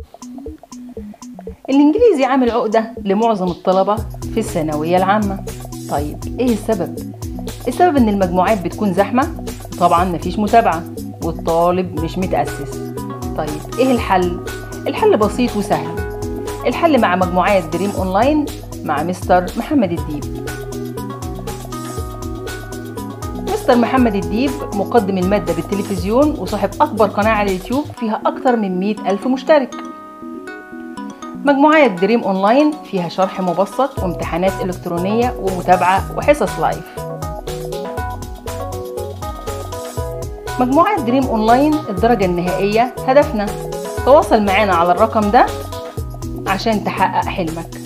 الإنجليزي عامل عقدة لمعظم الطلبة في الثانوية العامة طيب إيه السبب؟ السبب إن المجموعات بتكون زحمة طبعا مفيش متابعة والطالب مش متأسس طيب إيه الحل؟ الحل بسيط وسهل الحل مع مجموعات دريم أونلاين مع مستر محمد الديب مستر محمد الديب مقدم المادة بالتلفزيون وصاحب أكبر قناة على اليوتيوب فيها أكتر من 100 ألف مشترك مجموعات دريم أونلاين فيها شرح مبسط وامتحانات إلكترونية ومتابعة وحصص لايف مجموعات دريم أونلاين الدرجة النهائية هدفنا تواصل معنا على الرقم ده عشان تحقق حلمك